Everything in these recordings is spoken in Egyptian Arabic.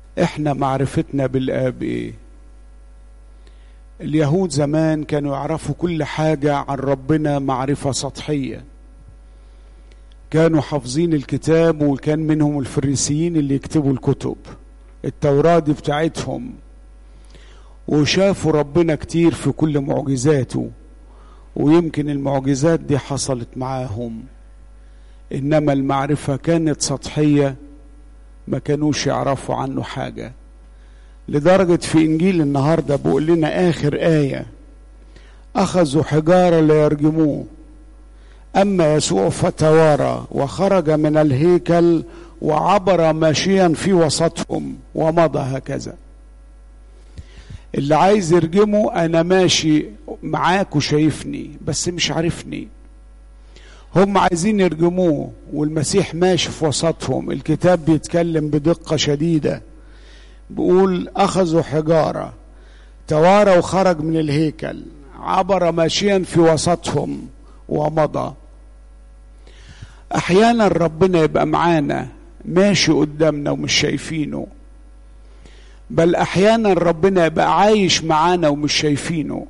احنا معرفتنا بالاب ايه اليهود زمان كانوا يعرفوا كل حاجة عن ربنا معرفة سطحية كانوا حافظين الكتاب وكان منهم الفريسيين اللي يكتبوا الكتب التوراة دي بتاعتهم وشافوا ربنا كتير في كل معجزاته ويمكن المعجزات دي حصلت معاهم انما المعرفة كانت سطحية ما كانوش يعرفوا عنه حاجة لدرجة في انجيل النهاردة بيقول لنا اخر آية اخذوا حجارة ليرجموه اما يسوع فتوارى وخرج من الهيكل وعبر ماشيا في وسطهم ومضى هكذا اللي عايز يرجمه انا ماشي معاك وشايفني بس مش عارفني هم عايزين يرجموه والمسيح ماشي في وسطهم الكتاب بيتكلم بدقة شديدة بيقول أخذوا حجارة توارى وخرج من الهيكل عبر ماشيا في وسطهم ومضى أحيانا ربنا يبقى معانا ماشي قدامنا ومش شايفينه بل أحيانا ربنا يبقى عايش معانا ومش شايفينه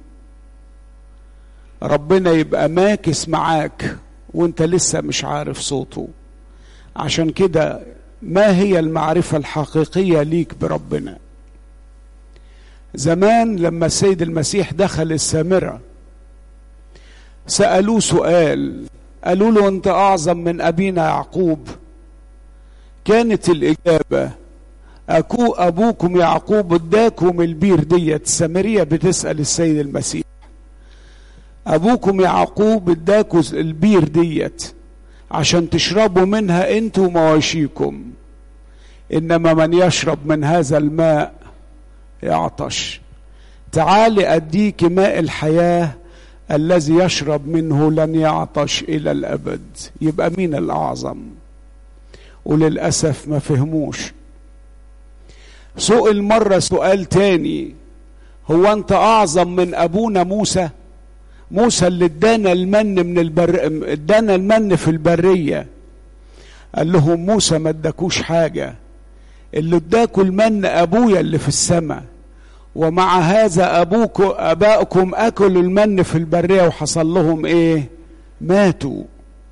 ربنا يبقى ماكس معاك وانت لسه مش عارف صوته عشان كده ما هي المعرفة الحقيقية ليك بربنا زمان لما السيد المسيح دخل السامرة سألوه سؤال قالوا له انت اعظم من ابينا يعقوب كانت الاجابة أكو أبوكم يعقوب اداكم البير ديت السامرية بتسأل السيد المسيح أبوكم يعقوب اداكم البير ديت عشان تشربوا منها انتوا ومواشيكم إنما من يشرب من هذا الماء يعطش تعالي أديك ماء الحياة الذي يشرب منه لن يعطش إلى الأبد يبقى مين الأعظم وللأسف ما فهموش سئل مرة سؤال تاني هو أنت أعظم من أبونا موسى موسى اللي ادانا المن من البر ادانا المن في البرية قال لهم موسى ما اداكوش حاجة اللي اداكوا المن أبويا اللي في السماء ومع هذا أبوك أباؤكم أكلوا المن في البرية وحصل لهم إيه ماتوا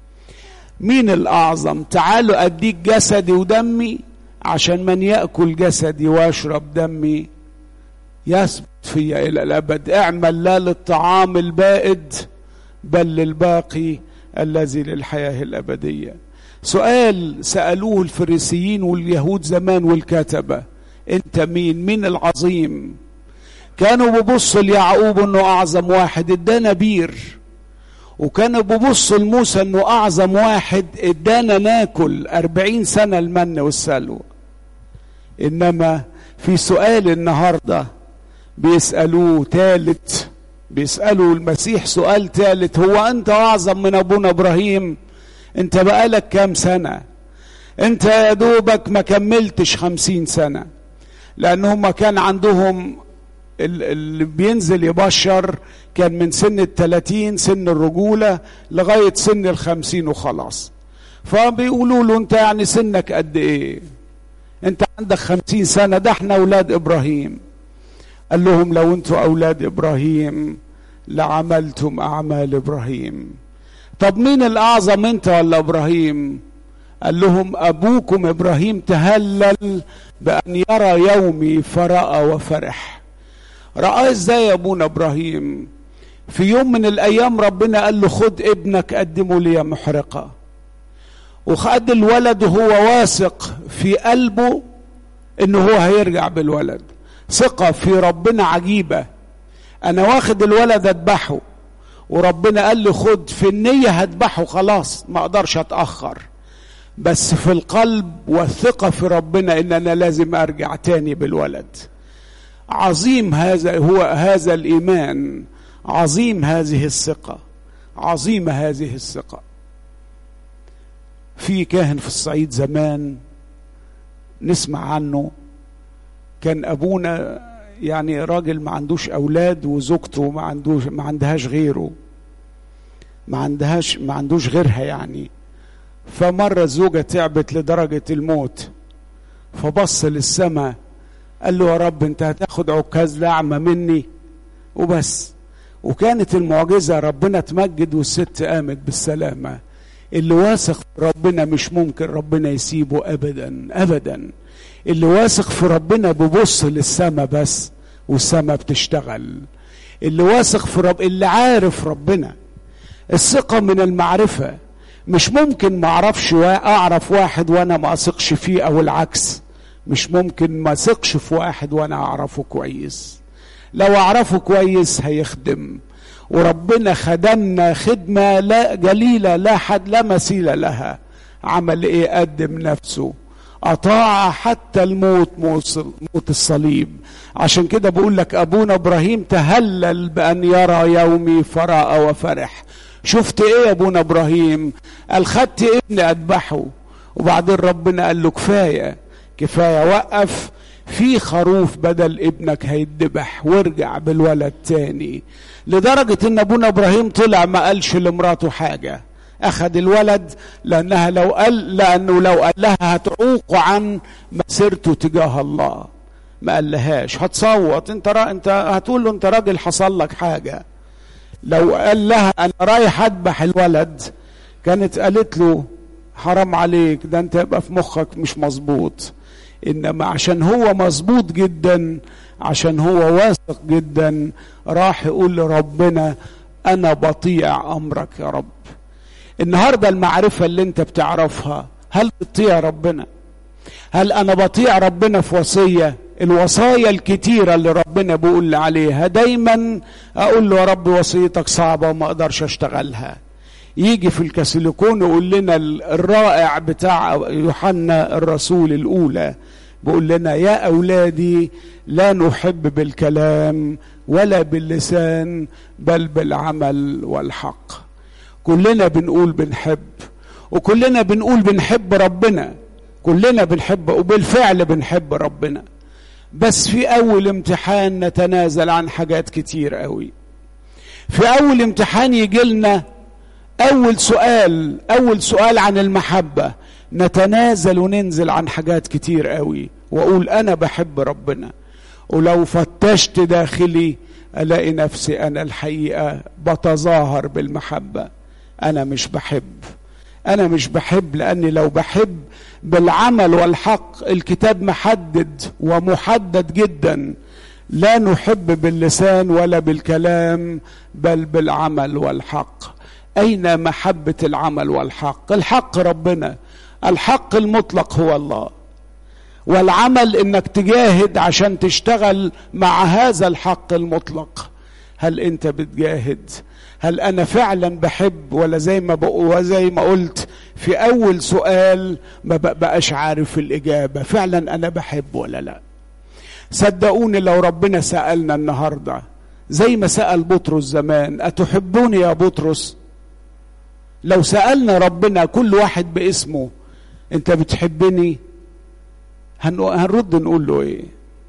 مين الأعظم تعالوا أديك جسدي ودمي عشان من يأكل جسدي ويشرب دمي يثبت في إلى الأبد اعمل لا للطعام البائد بل للباقي الذي للحياة الأبدية سؤال سألوه الفريسيين واليهود زمان والكتبة انت مين مين العظيم كانوا بيبصوا ليعقوب انه اعظم واحد ادانا بير وكانوا بيبصوا لموسى انه اعظم واحد ادانا ناكل اربعين سنة المن والسلوى انما في سؤال النهارده بيسألوه ثالث بيسألوا المسيح سؤال ثالث هو أنت أعظم من أبونا إبراهيم أنت بقالك كام سنة أنت يا دوبك ما كملتش خمسين سنة لأن هم كان عندهم اللي بينزل يبشر كان من سن الثلاثين سن الرجولة لغاية سن الخمسين وخلاص فبيقولوا له أنت يعني سنك قد إيه أنت عندك خمسين سنة ده احنا أولاد إبراهيم قال لهم لو انتوا اولاد ابراهيم لعملتم اعمال ابراهيم طب مين الاعظم انت ولا ابراهيم قال لهم ابوكم ابراهيم تهلل بان يرى يومي فراى وفرح رأى ازاي يا ابونا ابراهيم في يوم من الايام ربنا قال له خد ابنك قدمه لي محرقه وخد الولد وهو واثق في قلبه انه هو هيرجع بالولد ثقة في ربنا عجيبة أنا واخد الولد أذبحه وربنا قال لي خد في النية هذبحه خلاص ما أقدرش أتأخر بس في القلب والثقة في ربنا إن أنا لازم أرجع تاني بالولد عظيم هذا هو هذا الإيمان عظيم هذه الثقة عظيمة هذه الثقة في كاهن في الصعيد زمان نسمع عنه كان ابونا يعني راجل ما عندوش اولاد وزوجته ما عندوش ما عندهاش غيره ما عندهاش ما عندوش غيرها يعني فمره الزوجه تعبت لدرجه الموت فبص للسماء قال له يا رب انت هتاخد عكاز لعمة مني وبس وكانت المعجزة ربنا تمجد والست قامت بالسلامة اللي واثق في ربنا مش ممكن ربنا يسيبه ابدا ابدا اللي واثق في ربنا بيبص للسما بس والسما بتشتغل اللي واثق في رب اللي عارف ربنا الثقة من المعرفة مش ممكن ما اعرفش اعرف واحد وانا ما اثقش فيه او العكس مش ممكن ما اثقش في واحد وانا اعرفه كويس لو اعرفه كويس هيخدم وربنا خدمنا خدمة لا جليلة لا حد لا مثيل لها عمل ايه قدم نفسه أطاع حتى الموت موت الصليب عشان كده بقول لك أبونا إبراهيم تهلل بأن يرى يومي فرأى وفرح شفت إيه يا أبونا إبراهيم قال خدت ابني أذبحه وبعدين ربنا قال له كفاية كفاية وقف في خروف بدل ابنك هيتذبح وارجع بالولد تاني لدرجة ان ابونا ابراهيم طلع ما قالش لمراته حاجة اخذ الولد لانها لو قال لانه لو قال لها هتعوق عن مسيرته تجاه الله ما قال لهاش هتصوت انت را انت هتقول له انت راجل حصل لك حاجة لو قال لها انا رايح اذبح الولد كانت قالت له حرام عليك ده انت يبقى في مخك مش مظبوط انما عشان هو مظبوط جدا عشان هو واثق جدا راح يقول لربنا انا بطيع امرك يا رب النهارده المعرفه اللي انت بتعرفها هل بتطيع ربنا هل انا بطيع ربنا في وصيه الوصايا الكتيره اللي ربنا بيقول لي عليها دايما اقول له يا رب وصيتك صعبه وما اقدرش اشتغلها يجي في الكاسيليكون يقول لنا الرائع بتاع يوحنا الرسول الاولى بيقول لنا يا اولادي لا نحب بالكلام ولا باللسان بل بالعمل والحق كلنا بنقول بنحب وكلنا بنقول بنحب ربنا كلنا بنحب وبالفعل بنحب ربنا بس في اول امتحان نتنازل عن حاجات كتير قوي في اول امتحان يجي لنا اول سؤال اول سؤال عن المحبه نتنازل وننزل عن حاجات كتير قوي واقول انا بحب ربنا ولو فتشت داخلي الاقي نفسي انا الحقيقه بتظاهر بالمحبه انا مش بحب انا مش بحب لاني لو بحب بالعمل والحق الكتاب محدد ومحدد جدا لا نحب باللسان ولا بالكلام بل بالعمل والحق اين محبه العمل والحق الحق ربنا الحق المطلق هو الله والعمل انك تجاهد عشان تشتغل مع هذا الحق المطلق هل انت بتجاهد هل انا فعلا بحب ولا زي ما وزي ما قلت في اول سؤال ما بقاش عارف الاجابه فعلا انا بحب ولا لا صدقوني لو ربنا سالنا النهارده زي ما سال بطرس زمان اتحبوني يا بطرس لو سالنا ربنا كل واحد باسمه انت بتحبني هنرد نقول له ايه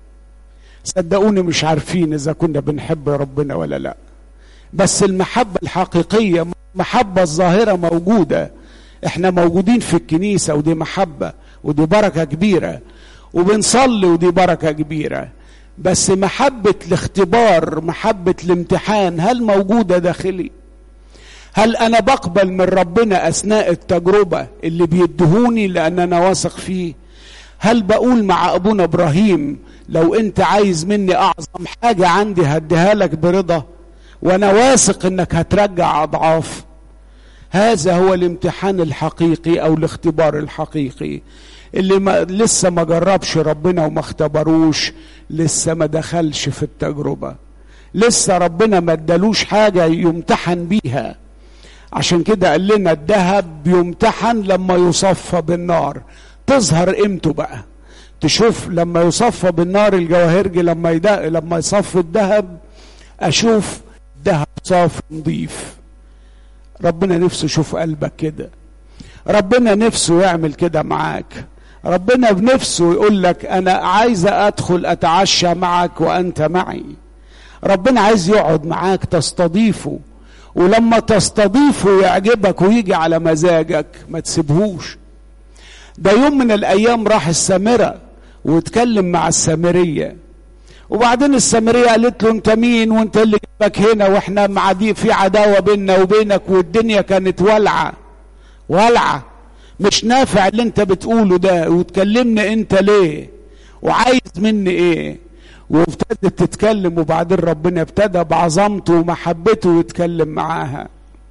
صدقوني مش عارفين اذا كنا بنحب ربنا ولا لا بس المحبة الحقيقية محبة الظاهرة موجودة احنا موجودين في الكنيسة ودي محبة ودي بركة كبيرة وبنصلي ودي بركة كبيرة بس محبة الاختبار محبة الامتحان هل موجودة داخلي هل انا بقبل من ربنا اثناء التجربة اللي بيدهوني لان انا واثق فيه هل بقول مع ابونا ابراهيم لو انت عايز مني اعظم حاجة عندي هديها لك برضا وانا واثق انك هترجع اضعاف هذا هو الامتحان الحقيقي او الاختبار الحقيقي اللي ما لسه ما جربش ربنا وما اختبروش لسه ما دخلش في التجربة لسه ربنا ما ادالوش حاجة يمتحن بيها عشان كده قال لنا الذهب يمتحن لما يصفى بالنار تظهر قيمته بقى تشوف لما يصفى بالنار الجواهرجي لما يدق لما يصفي الذهب اشوف ذهب صافي نظيف ربنا نفسه يشوف قلبك كده ربنا نفسه يعمل كده معاك ربنا بنفسه يقول لك انا عايز ادخل اتعشى معك وانت معي ربنا عايز يقعد معاك تستضيفه ولما تستضيفه يعجبك ويجي على مزاجك ما تسيبهوش ده يوم من الايام راح السامره واتكلم مع السامريه وبعدين السامريه قالت له انت مين وانت اللي جابك هنا واحنا مع دي في عداوه بيننا وبينك والدنيا كانت والعه والعه مش نافع اللي انت بتقوله ده وتكلمني انت ليه وعايز مني ايه وابتدت تتكلم وبعدين ربنا ابتدى بعظمته ومحبته يتكلم معاها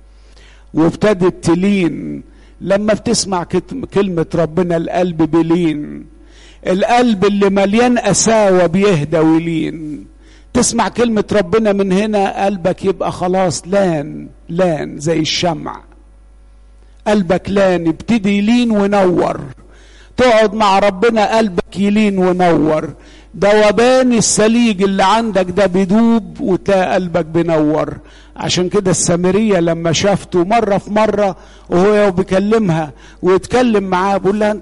وابتدت تلين لما بتسمع كلمة ربنا القلب بلين القلب اللي مليان قساوة بيهدى ويلين تسمع كلمة ربنا من هنا قلبك يبقى خلاص لان لان زي الشمع قلبك لان يبتدي يلين ونور تقعد مع ربنا قلبك يلين ونور دوبان السليج اللي عندك ده بيدوب وتلاقي قلبك بينور عشان كده السامرية لما شافته مرة في مرة وهو بيكلمها ويتكلم معاه بيقول لها انت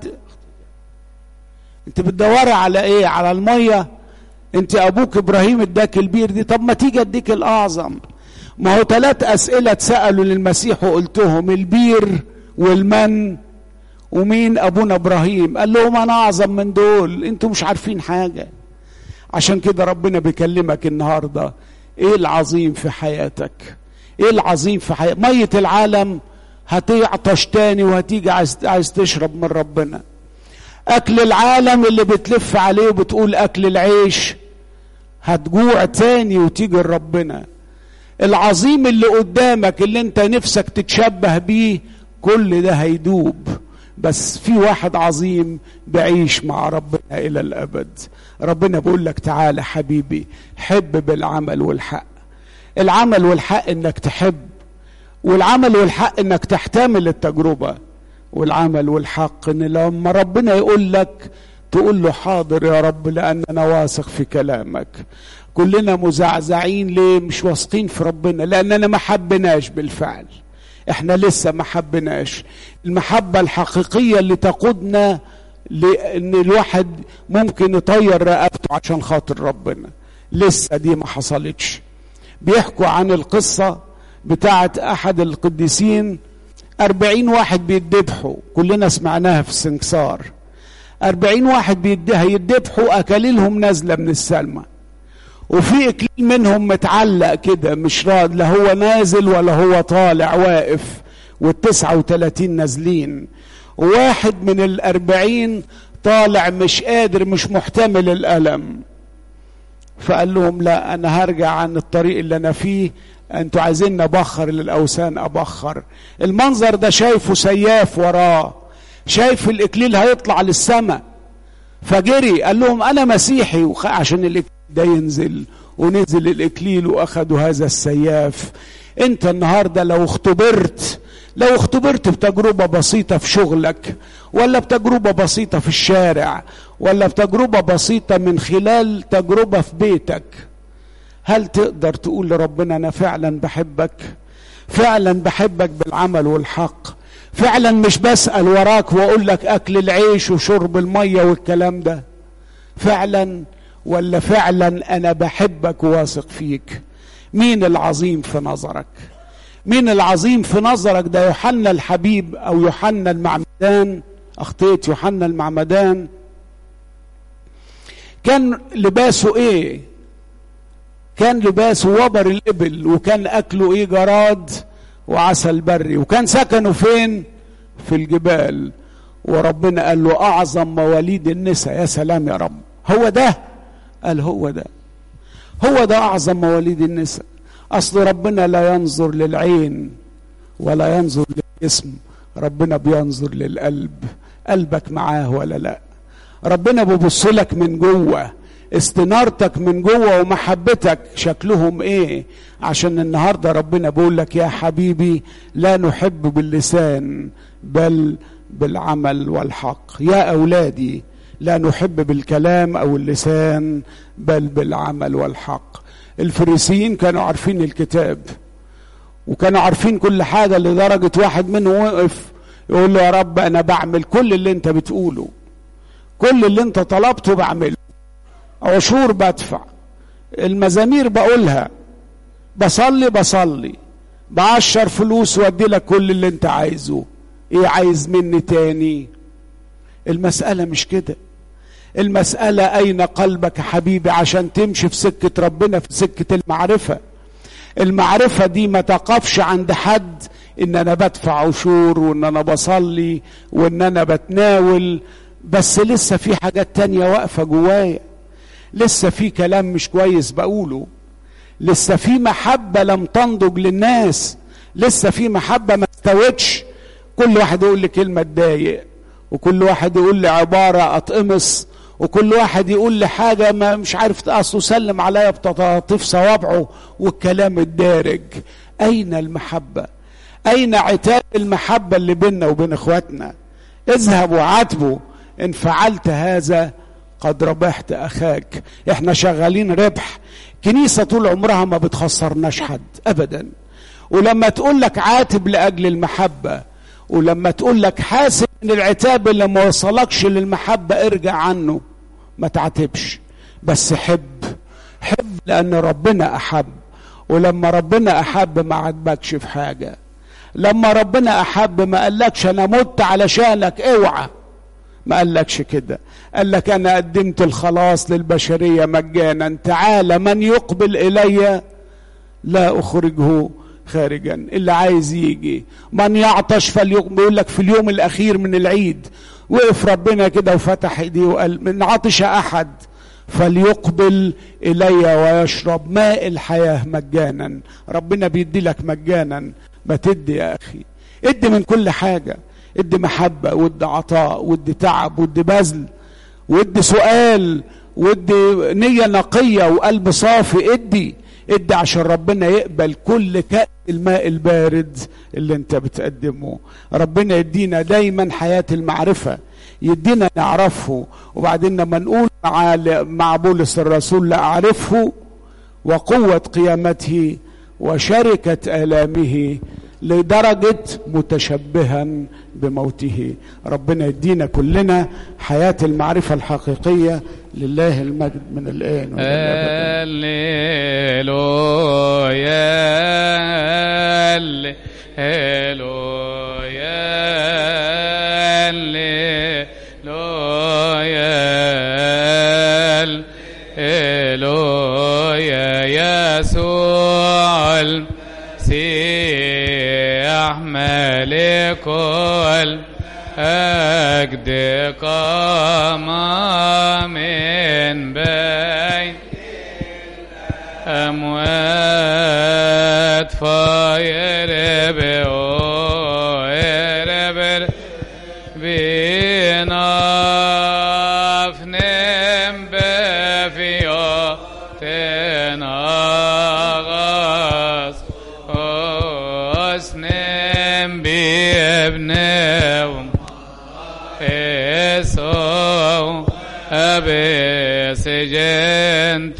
انت بتدوري على ايه على المية انت ابوك ابراهيم اداك البير دي طب ما تيجي اديك الاعظم ما هو ثلاث اسئلة اتسألوا للمسيح وقلتهم البير والمن ومين ابونا ابراهيم قال لهم انا اعظم من دول انتوا مش عارفين حاجه عشان كده ربنا بيكلمك النهارده ايه العظيم في حياتك ايه العظيم في حياتك ميه العالم هتعطش تاني وهتيجي عايز, عايز تشرب من ربنا اكل العالم اللي بتلف عليه وبتقول اكل العيش هتجوع تاني وتيجي لربنا العظيم اللي قدامك اللي انت نفسك تتشبه بيه كل ده هيدوب بس في واحد عظيم بعيش مع ربنا الى الابد ربنا بيقول لك تعالى حبيبي حب بالعمل والحق العمل والحق انك تحب والعمل والحق انك تحتمل التجربه والعمل والحق ان لما ربنا يقول لك تقول له حاضر يا رب لان انا واثق في كلامك كلنا مزعزعين ليه مش واثقين في ربنا لاننا ما حبناش بالفعل احنا لسه ما حبناش المحبة الحقيقية اللي تقودنا لان الواحد ممكن يطير رقبته عشان خاطر ربنا لسه دي ما حصلتش بيحكوا عن القصة بتاعة احد القديسين أربعين واحد بيدبحوا كلنا سمعناها في السنكسار أربعين واحد هيدبحوا أكاليلهم نازلة من السلمى وفي اكليل منهم متعلق كده مش راد لا هو نازل ولا هو طالع واقف والتسعة وتلاتين نازلين واحد من الأربعين طالع مش قادر مش محتمل الألم فقال لهم لا أنا هرجع عن الطريق اللي أنا فيه أنتوا عايزين أبخر للأوثان أبخر المنظر ده شايفه سياف وراه شايف الإكليل هيطلع للسماء فجري قال لهم أنا مسيحي عشان الإكليل ده ينزل ونزل الإكليل وأخدوا هذا السياف أنت النهاردة لو اختبرت لو اختبرت بتجربة بسيطة في شغلك ولا بتجربة بسيطة في الشارع ولا بتجربة بسيطة من خلال تجربة في بيتك هل تقدر تقول لربنا أنا فعلا بحبك فعلا بحبك بالعمل والحق فعلا مش بسأل وراك وأقول لك أكل العيش وشرب المية والكلام ده فعلا ولا فعلا أنا بحبك وواثق فيك مين العظيم في نظرك مين العظيم في نظرك ده يوحنا الحبيب او يوحنا المعمدان اخطيت يوحنا المعمدان كان لباسه ايه كان لباسه وبر الابل وكان اكله ايه جراد وعسل بري وكان سكنه فين في الجبال وربنا قال له اعظم مواليد النساء يا سلام يا رب هو ده قال هو ده هو ده اعظم مواليد النساء اصل ربنا لا ينظر للعين ولا ينظر للجسم ربنا بينظر للقلب قلبك معاه ولا لا ربنا بيبص لك من جوه استنارتك من جوه ومحبتك شكلهم ايه عشان النهارده ربنا بيقول لك يا حبيبي لا نحب باللسان بل بالعمل والحق يا اولادي لا نحب بالكلام او اللسان بل بالعمل والحق الفريسيين كانوا عارفين الكتاب وكانوا عارفين كل حاجة لدرجة واحد منهم وقف يقول له يا رب أنا بعمل كل اللي أنت بتقوله كل اللي أنت طلبته بعمله عشور بدفع المزامير بقولها بصلي بصلي بعشر فلوس وادي لك كل اللي انت عايزه ايه عايز مني تاني المسألة مش كده المسألة أين قلبك يا حبيبي عشان تمشي في سكة ربنا في سكة المعرفة المعرفة دي ما تقفش عند حد إن أنا بدفع عشور وإن أنا بصلي وإن أنا بتناول بس لسه في حاجات تانية واقفة جوايا لسه في كلام مش كويس بقوله لسه في محبة لم تنضج للناس لسه في محبة ما استوتش كل واحد يقول لي كلمة تضايق وكل واحد يقول لي عبارة أتقمص وكل واحد يقول لي حاجة ما مش عارف أصله سلم عليا بتطاطيف صوابعه والكلام الدارج أين المحبة أين عتاب المحبة اللي بيننا وبين إخواتنا اذهب وعاتبه إن فعلت هذا قد ربحت أخاك إحنا شغالين ربح كنيسة طول عمرها ما بتخسرناش حد أبدا ولما تقول لك عاتب لأجل المحبة ولما تقول لك حاسب من العتاب اللي ما وصلكش للمحبة ارجع عنه ما تعاتبش بس حب حب لأن ربنا أحب ولما ربنا أحب ما عاتبكش في حاجة لما ربنا أحب ما قالكش أنا مت علشانك اوعى ما قالكش كده قال لك أنا قدمت الخلاص للبشرية مجانا تعالى من يقبل إلي لا أخرجه خارجا اللي عايز يجي من يعطش فليقبل بيقول لك في اليوم الأخير من العيد وقف ربنا كده وفتح ايديه وقال من عطش أحد فليقبل إلي ويشرب ماء الحياة مجانا ربنا بيدي لك مجانا ما تدي يا أخي ادي من كل حاجة ادي محبة وادي عطاء وادي تعب وادي بذل وادي سؤال وادي نية نقية وقلب صافي ادي ادي عشان ربنا يقبل كل كأس الماء البارد اللي انت بتقدمه ربنا يدينا دايما حياة المعرفة يدينا نعرفه وبعدين لما نقول مع مع بولس الرسول لأعرفه وقوة قيامته وشركة آلامه لدرجة متشبها بموته ربنا يدينا كلنا حياة المعرفة الحقيقية لله المجد من الآن هللويا هللويا هللويا هللويا يسوع المسيح ملك الأجد قام من بين أموات فيربع يربع بنافنم بفيا تنغاس أسنم بابنهم إسو أبي سجنت